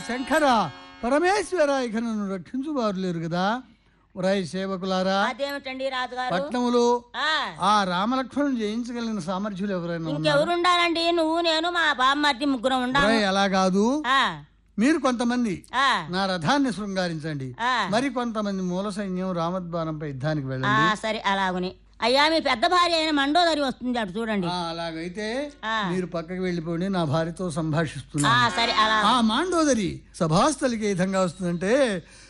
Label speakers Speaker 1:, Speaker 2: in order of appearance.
Speaker 1: శంకర పరమేశ్వర ఇక నన్ను రక్షించువారు లేరు కదా ఉరాయి సేవకులారా
Speaker 2: అదేమిటండి రాజుగారు
Speaker 1: పట్నములో
Speaker 2: ఆ,
Speaker 1: ఆ రామలక్ష్మణులు జయించగలిగిన సామర్థ్యులు ఎవరైనా ఉన్నారు
Speaker 2: ఇంకెవరు ఉండాలండి నువ్వు నేను మా బామ్మర్ది ముగ్గురం ఉండాలి
Speaker 1: ఉరాయి అలా కాదు
Speaker 2: ఆ,
Speaker 1: మీరు కొంతమంది
Speaker 2: ఆ,
Speaker 1: నా రథాన్ని శృంగారించండి
Speaker 2: ఆ.
Speaker 1: మరి కొంతమంది మూల సైన్యం రామద్వారంపై యుద్ధానికి
Speaker 2: ఆ,
Speaker 1: వెళ్ళండి
Speaker 2: సరే అలాగుని అయ్యా మీ పెద్ద భార్య అయిన మండోదరి వస్తుంది అటు చూడండి
Speaker 1: ఆ, అలాగైతే
Speaker 2: ఆ.
Speaker 1: మీరు పక్కకి వెళ్ళిపోండి నా భార్యతో సంభాషిస్తున్నా
Speaker 2: ఆ సరే అలా
Speaker 1: ఆ మాండోదరి సభాస్థలికి ఏ విధంగా వస్తుందంటే